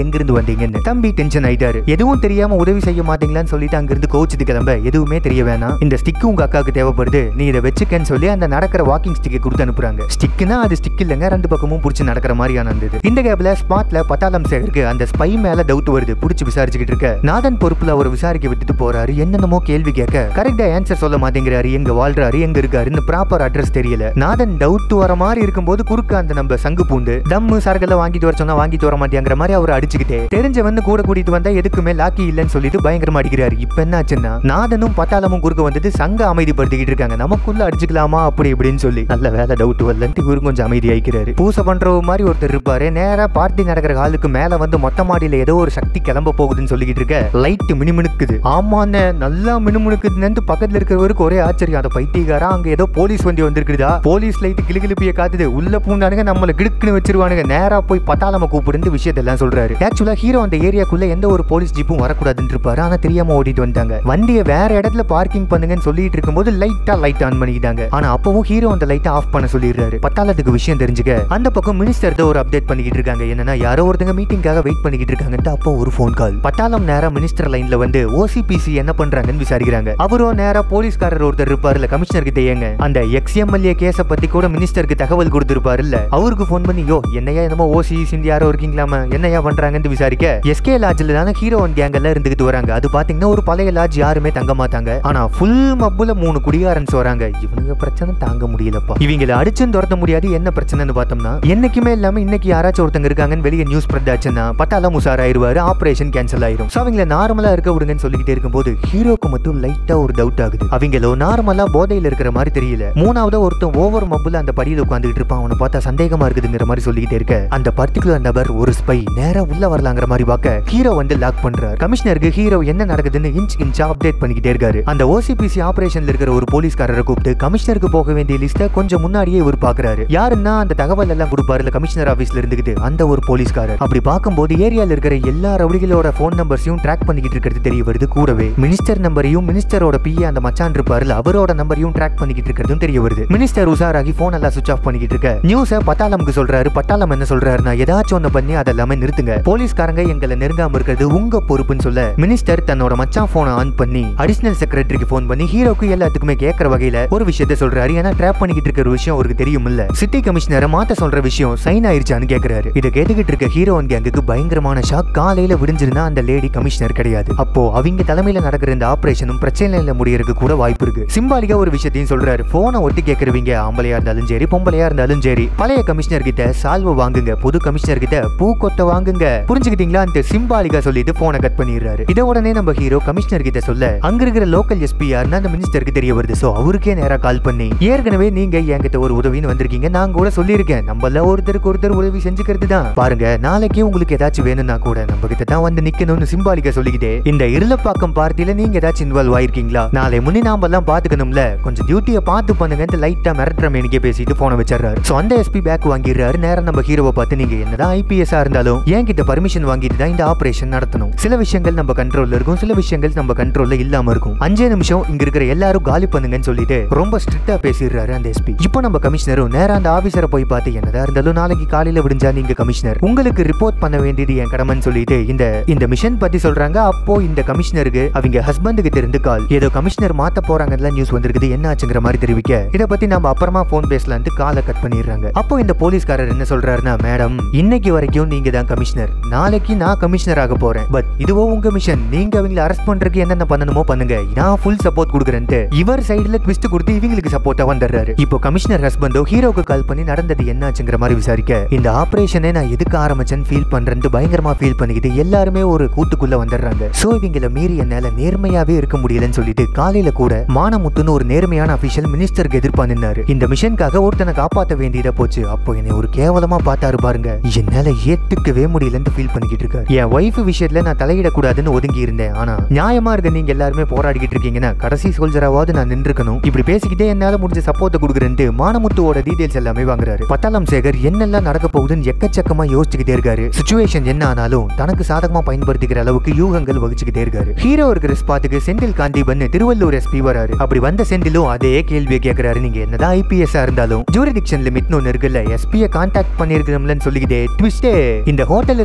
Speaker 1: எங்கிருந்து வந்தீங்கன்னு தம்பி டென்ஷன் ஆயிட்டாரு எதுவும் தெரியாம உதவி செய்ய மாட்டீங்களான்னு சொல்லிட்டு அங்கிருந்து கோச்சிட்டு கிளம்ப எதுவுமே தெரிய வேணாம் இந்த ஸ்டிக் உங்க அக்காவுக்கு தேவைப்படுது நீ இதை வச்சுக்கன்னு சொல்லி அந்த நடக்கிற வாக்கிங் ஸ்டிக்கை கொடுத்து அனுப்புறாங்க ஸ்டிக்னா அது ஸ்டிக் இல்லைங்க ரெண்டு பக்கமும் பிடிச்சி நடக்கிற மாதிரியான இருந்தது இந்த கேப்ல ஸ்பாட்ல பட்டாளம் சேகருக்கு அந்த ஸ்பை மேல டவுட் வருது பிடிச்சி விசாரிச்சுக்கிட்டு இருக்க நாதன் பொறுப்புல அவர் விசாரிக்க விட்டுட்டு போறாரு என்னென்னமோ கேள்வி கேட்க கரெக்டா ஆன்சர் சொல்ல மாட்டேங்கிறாரு எங்க வாழ்றாரு எங்க இருக்காருன்னு ப்ராப்பர் அட்ரஸ் தெரியல நாதன் டவுட் வர மாதிரி இருக்கும்போது குறுக்க அந்த நம்ம சங்கு பூண்டு தம்மு சரக்கெல்லாம் வாங்கிட்டு வர சொன்னா வாங்கிட்டு வர மாட்டேங்கிற மாதிரி அவர் அடிச்சுக்கிட்டே தெரிஞ்சவன் கூட கூட்டிட்டு வந்தா எதுக்குமே லாக்கி இல்லைன்னு சொல்லிட்டு பயங்கரமா அடிக்கிறாரு இப்ப என்ன ஆச்சுன்னா நாதனும் பட்டாளமும் குறுக்க வந்துட்டு சங்க அமைதிப்படுத்திக்கிட்டு இருக்காங்க நமக்குள்ள அடிச்சுக்கலாமா அப்படி இப்படின்னு சொல்லி நல்ல வேலை டவுட் வரலன்ட்டு இவரு கொஞ்சம் அமைதி ஆயிக்கிறாரு பூசை பண்றவ மாதிரி ஒருத்தர் இருப்பாரு நேரா பார்ட்டி நடக்கிற ஹாலுக்கு மேல வந்து மொட்டை மாடியில ஏதோ ஒரு சக்தி கிளம்ப போகுதுன்னு சொல்லிக்கிட்டு இருக்க லைட் மினுமினுக்குது ஆமாண்ணே நல்லா மினுமினுக்குதுன்னு பக்கத்துல இருக்கிறவருக்கு ஒரே ஆச்சரியம் அந்த பைத்தியக்காரா அங்க ஏதோ போலீஸ் வண்டி வந்திருக்குதா போலீஸ் லைட் கிளுகிளுப்பிய காத்துது உள்ள பூந்தானுங்க நம்மள கிடுக்குன்னு வச்சிருவானுங்க நேரா போய் பட்டாளம கூப்பிடுந்து விஷயத்தெல்லாம் சொல்றாரு ஆக்சுவலா ஹீரோ அந்த ஏரியாக்குள்ள எந்த ஒரு போலீஸ் ஜீப்பும் வரக்கூடாதுன்னு இருப்பாரு ஆனா தெரியாம ஓடிட்டு வந்தாங்க வண்டியை வேற இடத்துல பார்க்கிங் பண்ணுங்கன்னு சொல்லிட்டு இருக்கும்போது லைட்டா லைட் ஆன் பண்ணிக்கிட்டாங்க ஆனா அப்பவும் ஹீரோ அந்த லைட்டை ஆஃப் பண்ண சொல்லிடுறாரு பட்டாளத்துக்கு விஷயம் தெரிஞ்சுக்க அந்த பக்கம் மினிஸ்டர் ஒரு அப்டேட் பண்ணிக்கிட்டு இருக்காங்க என்னன்னா யாரோ ஒருத்தங்க மீட்டிங்காக வெயிட் பண்ணிக்கிட்டு இருக்காங்கன்ட்டு அப்போ ஒரு ஃபோன் கால் பட்டாளம் நேரா மினிஸ்டர் லைன்ல வந்து ஓசிபிசி என்ன பண்றாங்கன்னு விசாரிக்கிறாங்க அவரும் நேரா போலீஸ்காரர் ஒருத்தர் இருப்பாருல்ல கமிஷனர் கிட்ட ஏங்க அந்த எக்ஸ் எம்எல்ஏ கேஸ பத்தி கூட மினிஸ்டருக்கு தகவல் கொடுத்திருப்பாருல்ல அவருக்கு ஃபோன் பண்ணி யோ என்னையா என்னமோ ஓசி சிந்தி யாரோ இருக்கீங்களாமா என்னையா பண்றாங்கன்னு விசாரிக்க எஸ்கே லாட்ஜ்ல தானே ஹீரோ அண்ட் கேங் எல்லாம் இருந்துகிட்டு வராங்க அது பாத்தீங்கன்னா ஒரு பழைய லாட்ஜ் யாருமே தங்க மாட்டாங்க ஆனா ஃபுல் மப்புல மூணு குடிகாரன்ஸ் வராங்க இவனுங்க பிரச்சனை தாங்க முடியலப்பா இவங்கள அடிச்சும் துரத்த முடியாது என்ன பிரச்சனைன்னு பார்த்தோம்னா என்னைக்குமே இல்லாம இன்னைக்கு யாராச்சும் ஒருத்தங்க இருக்காங்கன்னு வெளியே நியூஸ் ஸ்ப்ரெட் ஆச்சுன்னா பட்டாலாம் உசார் ஆயிருவாரு ஆபரேஷன் கேன்சல் ஆயிரும் ஸோ அவங்கள நார்மலா இருக்க விடுங்கன்னு சொல்லிக்கிட்டே இருக்கும்போது ஹீரோக்கு மட்டும் லைட்டா ஒரு டவுட் ஆகுது அவங்களோ நார்மலா போதையில இருக்கிற மாதிரி தெரியல மூணாவதா ஒருத்தன் ஓவர் மப்புல அந்த படியில உட்காந்துட்டு இருப்பான் அவனை பார்த்தா சந்தேகமா இருக்குதுங்கிற மாதிரி சொல்லிக்கிட்டே இருக்க அந்த பர்டிகுலர் நபர் ஒரு ஸ்பை நேரா உள்ள வரலாங்கிற மாதிரி பார்க்க ஹீரோ வந்து லாக் பண்றாரு கமிஷனருக்கு ஹீரோ என்ன நடக்குதுன்னு இன்ச் இன்ச்சா அப்டேட் பண்ணிக்கிட்டே இருக்காரு அந்த ஓசிபிசி ஆபரேஷன்ல இருக்கிற ஒரு போலீஸ்காரரை கூப்பிட்டு கமிஷனருக்கு போக வேண்டிய லிஸ்ட்டை கொஞ்சம் முன்னாடியே இவர் பாக்குறாரு யாருன்னா அந்த தகவல் எல்லாம் கொடுப்பாருல கமிஷனர் ஆபீஸ்ல இருந்துகிட்டு அந்த ஒரு போலீஸ்காரர் அப்படி பார்க்கும்போது ஏரியால இருக்கிற எல்லா ரவுடிகளோட போன் நம்பர்ஸையும் ட்ராக் பண்ணிக்கிட்டு இருக்கிறது தெரிய வருது கூடவே மினிஸ்டர் நம்பரையும் மினிஸ்டரோட பிஏ அந்த மச்சான் இருப்பாருல அவரோட நம்பரையும் ட்ராக் பண்ணிக்கிட்டு இருக்கிறதும் தெரிய வருது மினிஸ்டர் உஷாராகி போன் எல்லாம் சுவிச் ஆஃப் பண்ணிக்கிட்டு இருக்க நியூஸை பட்டாளமுக்கு சொல்றாரு பட்டாளம் என்ன சொல்றாருன்னா ஏதாச்சும் ஒண்ணு பண்ணி அதெல்லாமே நிறுத்துங்க போலீஸ்காரங்க எங்களை நெருங்காம இருக்கிறது உங்க பொறுப்புன்னு சொல்ல மினிஸ்டர் தன்னோட மச்சான் போனை ஆன் பண்ணி அடிஷனல் செக்ரட்டரிக்கு ஃபோன் பண்ணி ஹீரோக்கு எல்லாத்துக்குமே கேட்கற வகையில ஒரு விஷயத்த சொல்றாரு ஏன்னா ட்ராப் பண்ணிக்கிட்டு இருக்கிற விஷயம் அவருக்கு தெரியும் இல்ல சிட்டி கமிஷனரை மாத்த சொல்ற விஷயம் சைன் ஆயிருச்சான்னு கேக்குறாரு இதை கேட்டுக்கிட்டு இருக்க ஹீரோ அண்ட் கேங்குக்கு பயங்கரமான ஷாக் காலையில விடிஞ்சிருந்தா அந்த லேடி கமிஷனர் கிடையாது அப்போ அவங்க தலைமையில நடக்கிற இந்த ஆபரேஷனும் பிரச்சனையில முடியறதுக்கு கூட வாய்ப்பு இருக்கு சிம்பாலிக்கா ஒரு விஷயத்தையும் சொல்றாரு போனை ஒட்டி கேக்குறவங்க ஆம்பளையா இருந்தாலும் சரி பொம்பளையா இருந்தாலும் சரி பழைய கமிஷனர் கிட்ட சால்வ வாங்குங்க புது கமிஷனர் கிட்ட பூ கொட்டை வாங்குங்க புரிஞ்சுக்கிட்டீங்களா அந்த சிம்பாலிக்கா சொல்லிட்டு போனை கட் பண்ணிடுறாரு இத உடனே நம்ம ஹீரோ கமிஷனர் கிட்ட சொல்ல அங்க இருக்கிற லோக்கல் எஸ்பி யாருன்னு அந்த மினிஸ்டருக்கு தெரிய வருது சோ அவருக்கே நேரா கால் பண்ணி ஏற்கனவே நீங்க என்கிட்ட ஒரு உதவின்னு வந்திருக்கீங்க நான் கூட சொல்லியிருக்கேன் நம்மள ஒருத்தருக்கு ஒருத்தர் உதவி செஞ்சுக்கிறது தான் பாருங்க நாளைக்கு உங்களுக்கு ஏதாச்சும் வேணும்னா கூட நம்ம கிட்ட தான் வந்து நிக்கணும்னு சிம்பாலிக்கா சொல்லிக்கிட்டே இந்த இருளப்பாக்கம் பார்ட்டியில நீங்க ஏதாச்சும் இன்வால்வ் ஆயிருக்கீங்களா நாளை முன்னே நாம எல்லாம் பாத்துக்கணும்ல கொஞ்சம் டியூட்டியை பார்த்து பண்ணுங்க லைட்டா மிரட்டுற மேனிக்கே பேசிட்டு போனை வச்சிடறாரு சோ அந்த எஸ்பி பேக் வாங்கிடுறாரு நேரம் நம்ம ஹீரோவை பார்த்து நீங்க என்னதான் ஐபிஎஸ் இருந்தாலும் என்கிட்ட பர்மிஷன் வாங்கிட்டு தான் இந்த ஆபரேஷன் நடத்தணும் சில விஷயங்கள் நம்ம கண்ட்ரோல்ல இருக்கும் சில விஷயங்கள் நம்ம கண்ட்ரோல்ல இல்லாம இருக்கும் அஞ்சே நிமிஷம் இங்க இருக்கிற எல்லாரும் காலி பண்ணுங்கன்னு சொல்லிட்டு ரொம்ப ஸ்ட்ரிக்டா பேசிடுறாரு அந்த எஸ்பி இப்போ நம்ம கமிஷனரும் நேரா அந்த ஆபீசரை போய் பார்த்து என்னதா இருந்தாலும் நாளைக்கு காலையில விடிஞ்சா நீங்க கமிஷனர் உங்களுக்கு ரிப்போர்ட் பண்ண வேண்டியது என் கடமைன்னு சொல்லிட்டு இந்த இந்த மிஷன் பத்தி சொல்றாங்க அப்போ இந்த கமிஷனருக்கு அவங்க ஹஸ்பண்ட் கிட்ட இருந்து கால் ஏதோ கமிஷனர் மாத்த போறாங்கன்னு நியூஸ் வந்திருக்குது என்ன ஆச்சுங்கிற மாதிரி தெரிவிக்க இத பத்தி நம்ம அப்புறமா போன் பேசலான்ட்டு காலை கட் பண்ணிடுறாங்க அப்போ இந்த போலீஸ்காரர் என்ன சொல்றாருன்னா மேடம் இன்னைக்கு வரைக்கும் நீங்க தான் கமிஷனர் நாளைக்கு நான் கமிஷனர் ஆக போறேன் பட் இதுவோ உங்க மிஷன் நீங்க அவங்களை அரெஸ்ட் பண்றதுக்கு என்னென்ன பண்ணணுமோ பண்ணுங்க நான் ஃபுல் சப்போர்ட் கொடுக்குறேன்ட்டு இவர் சைடுல ட்விஸ்ட் கொடுத்து இவங்களுக்கு சப்போர்ட்டா வந்துடுறாரு இப்போ கமிஷனர் ஹஸ்பண்டோ ஹீரோக்கு கால் பண்ணி நடந்தது என்னாச்சுங்கிற மாதிரி விசாரிக்க இந்த ஆபரேஷனை நான் எதுக்கு ஆரம்பிச்சேன்னு ஃபீல் பண்றேன்னு பயங்கரமா ஃபீல் பண்ணிக்கிட்டு எல்லாருமே ஒரு கூட்டுக்குள்ள வந்துடுறாங்க சோ இவங்கள மீறி என்னால நேர்மையாவே இருக்க முடியலன்னு சொல்லிட்டு காலையில கூட மானமுத்துன்னு ஒரு நேர்மையான அபிஷியல் மினிஸ்டருக்கு எதிர்ப்பா நின்னாரு இந்த மிஷனுக்காக ஒருத்தனை காப்பாத்த வேண்டியதா போச்சு அப்போ என்னை ஒரு கேவலமா பார்த்தாரு பாருங்க என்னால ஏத்துக்கவே முடியலன்னு ஃபீல் பண்ணிக்கிட்டு இருக்காரு என் ஒய்ஃப் விஷயத்துல நான் தலையிடக்கூடாதுன்னு ஒதுங்கி இருந்தேன் ஆனா நியாயமா இருக்க நீங்க எல்லாருமே போராடிக்கிட்டு இருக்கீங்கன்னா கடைசி சோல்ஜராவது நான் நின்றுக்கணும் இப்படி பேசிக்கிட்டே என்னால முடிஞ்ச சப்போர்ட் கொடுக்குறேன்ட்டு மானமுத்துவோட டீடைல்ஸ் எல்லாமே வாங்குறாரு பட்டாளம் சேகர் என்னெல்லாம் நடக்க போகுதுன்னு எக்கச்சக்கமா யோசிச்சுக்கிட்டே இருக்காரு சுச்சுவேஷன் என்ன ஆனாலும் தனக்கு சாதகமா பயன்படுத்திக்கிற அளவுக்கு யூகங்கள் வகிச்சுக்கிட்டே இருக்காரு ஹீரோ இருக்கிற ஸ்பாட்டுக்கு செந்தில் காந்திபன் திருவள்ளூர் எஸ்பி வராரு அப்படி வந்த செந்திலும் அதே கேள்வியை கேட்கிறாரு நீங்க என்னதான் ஐபிஎஸ் இருந்தாலும் ஜூரிடிக்ஷன் லிமிட்னு ஒன்னு இருக்குல்ல எஸ்பியை கான்டாக்ட் பண்ணிருக்கிறோம்லன்னு சொல்லிக்கிட்டே ட்விஸ்டே இந்த ஹோட்டல்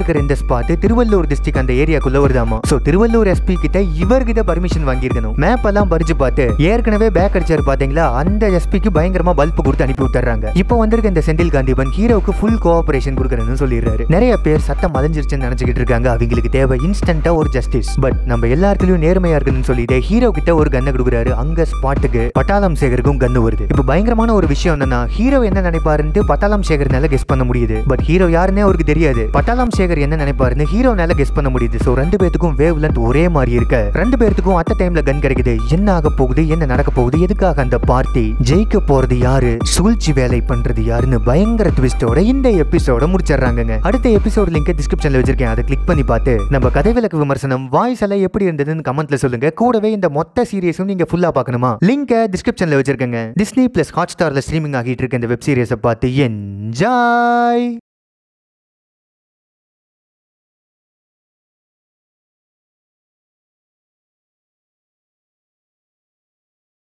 Speaker 1: இருக்கிற இந்த ஸ்பாட் திருவள்ளூர் டிஸ்ட்ரிக்ட் அந்த ஏரியாக்குள்ள வருதாமா சோ திருவள்ளூர் எஸ்பி கிட்ட இவர்கிட்ட பர்மிஷன் வாங்கியிருக்கணும் மேப் எல்லாம் பறிச்சு பார்த்து ஏற்கனவே பேக் அடிச்சாரு பாத்தீங்களா அந்த எஸ்பிக்கு பயங்கரமா பல்ப் கொடுத்து அனுப்பி விட்டுறாங்க இப்போ வந்திருக்க இந்த செந்தில் காந்திபன் ஹீரோவுக்கு ஃபுல் கோஆபரேஷன் கொடுக்கறேன்னு சொல்லிடுறாரு நிறைய பேர் சட்டம் மலைஞ்சிருச்சுன்னு நினைச்சுக்கிட்டு இருக்காங்க அவங்களுக்கு தேவை இன்ஸ்டன்டா ஒரு ஜஸ்டிஸ் பட் நம்ம எல்லாத்துலயும் நேர்மையா இருக்குன்னு சொல்லிட்டு ஹீரோ கிட்ட ஒரு கன்னை கொடுக்குறாரு அங்க ஸ்பாட்டுக்கு பட்டாளம் சேகருக்கும் கன்னு வருது இப்போ பயங்கரமான ஒரு விஷயம் என்னன்னா ஹீரோ என்ன நினைப்பாருன்ட்டு பட்டாளம் சேகர்னால கெஸ் பண்ண முடியுது பட் ஹீரோ யாருன்னே அவருக்கு தெரியாது பட்டாளம் சேகர் என்ன நினைப்பாருன்னு ஹீரோனால கெஸ் பண்ண முடியுது சோ ரெண்டு பேத்துக்கும் வேவ் லென்த் ஒரே மாதிரி இருக்க ரெண்டு பேர்த்துக்கும் அட்ட டைம்ல கன் கிடைக்குது என்ன ஆக போகுது என்ன நடக்க போகுது எதுக்காக அந்த பார்ட்டி ஜெயிக்க போறது யாரு சூழ்ச்சி வேலை பண்றது யாருன்னு பயங்கர ட்விஸ்டோட இந்த எபிசோட முடிச்சிடுறாங்கங்க அடுத்த எபிசோட் லிங்க் டிஸ்கிரிப்ஷன்ல வச்சிருக்கேன் அதை கிளிக் பண்ணி பார்த்து நம்ம கதை விளக்கு விமர்சனம் வாய்ஸ் எல்லாம் எப்படி இருந்ததுன்னு கமெண்ட்ல சொல்லுங்க கூடவே இந்த மொத்த சீரியஸும் நீங்க ஃபுல்லா பார்க்கணுமா லிங்கை டிஸ்கிரிப்ஷன்ல வச்சிருக்கேங்க டிஸ்னி பிளஸ் ஹாட் ஸ்டார்ல ஸ்ட்ரீமிங் ஆகிட்டு இருக்க இந்த வெப் சீரிஸை பார்த்து என்ஜாய்